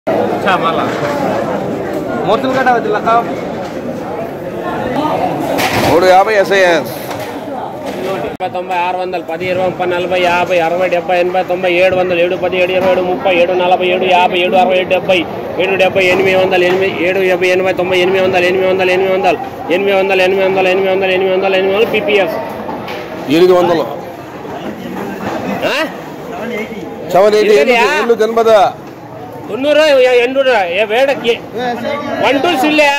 మళ్ళా మూర్తులు గడ్డ జిల్లా మూడు యాభై ఎస్ఐఎస్ ముప్పై తొంభై ఆరు వందలు పది ఇరవై ముప్పై నలభై యాభై అరవై డెబ్బై ఎనభై తొంభై ఏడు వందలు ఏడు పది ఏడు ఇరవై ఏడు ముప్పై ఏడు నలభై ఏడు యాభై ఏడు అరవై ఏడు డెబ్బై ఏడు డెబ్బై ఎనిమిది వందలు ఎనిమిది ఏడు డెబ్బై ఎనభై తొంభై ఎనిమిది వందలు ఎనిమిది వందలు ఎనిమిది వందలు ఎనిమిది వందలు ఎనిమిది వందలు ఎనిమిది వందలు ఎనిమిది వందలు ఎనిమిది వందలు పీపీఎఫ్ ఎనిమిది వందలు సెవెన్ ఎయిటీ ఎన్ని ఎన్ని తినబద தொண்ணூறு எண்ணூறு வேடக்கு వన్ టూ సిల్లే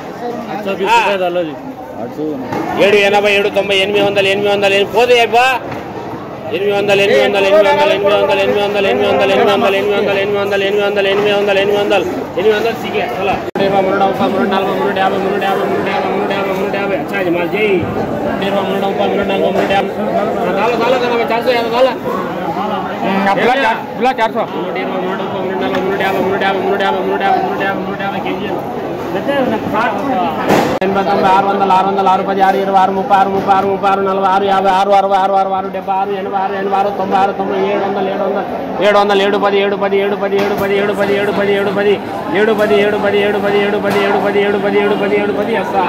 ఏడు ఎనభై ఏడు తొంభై ఎనిమిది వందలు ఎనిమిది వందలు ఎనిమిది పోతే అబ్బా ఎనిమిది వందలు ఎనిమిది వందలు ఎనిమిది వందలు ఎనిమిది వందలు ఎనిమిది వందలు ఎనిమిది వందలు ఎనిమిది వందలు ఎనిమిది వందలు ఎనిమిది వందలు ఎనిమిది వందలు ఎనిమిది వందలు ఎనిమిది వందలు సిగే చలో ఇరవై మూడు ముప్పై మూడు నలభై మూడు యాభై మూడు యాభై మూడు యాభై మూడు యాభై మూడు యాభై అచ్చాజీ మా జై ఇరవై మూడు ముప్పై మూడు నలభై మూడు యాభై దాలో దాలో దాలో చార్సో యాభై దాలో ఇలా చార్సో మూడు ఇరవై మూడు ముప్పై మూడు నలభై మూడు యాభై మూడు యాభై మూడు యాభై మూడు యాభై మూడు యాభై మూడు యాభై కేజీలు ఎనభై తొంభై ఆరు వందలు ఆరు వందలు ఆరు పది ఆరు ఇరవై ఆరు ముప్పై ఆరు ముప్పై ఆరు ముప్పై ఆరు నలభై ఆరు యాభై ఆరు అరవై ఆరు ఆరు ఆరు డెబ్బై ఆరు ఎనభై ఆరు ఎనభై ఆరు తొంభై ఆరు తొంభై ఏడు వందలు ఏడు వందలు ఏడు వందలు ఏడు పది ఏడు పది ఏడు పది ఏడు పది ఏడు పది ఏడు పది ఏడు పది ఏడు పది ఏడు పది ఏడు పది ఏడు పది ఏడు పది ఏడు పది ఏడు పది ఏడు పది ఎస్సా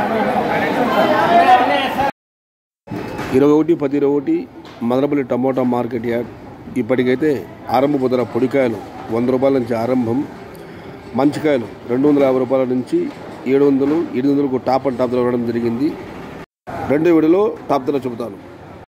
ఇరవై ఒకటి పది ఇరవై ఒకటి మదనపల్లి టమోటా మార్కెట్ యార్డ్ ఇప్పటికైతే ఆరంభపు ధర పొడికాయలు వంద రూపాయల నుంచి ఆరంభం మంచికాయలు రెండు వందల యాభై రూపాయల నుంచి ఏడు వందలు ఎనిమిది వందలకు టాప్ అండ్ టాప్ ధర ఇవ్వడం జరిగింది రెండో వీడియోలో టాప్ ధర చెబుతాను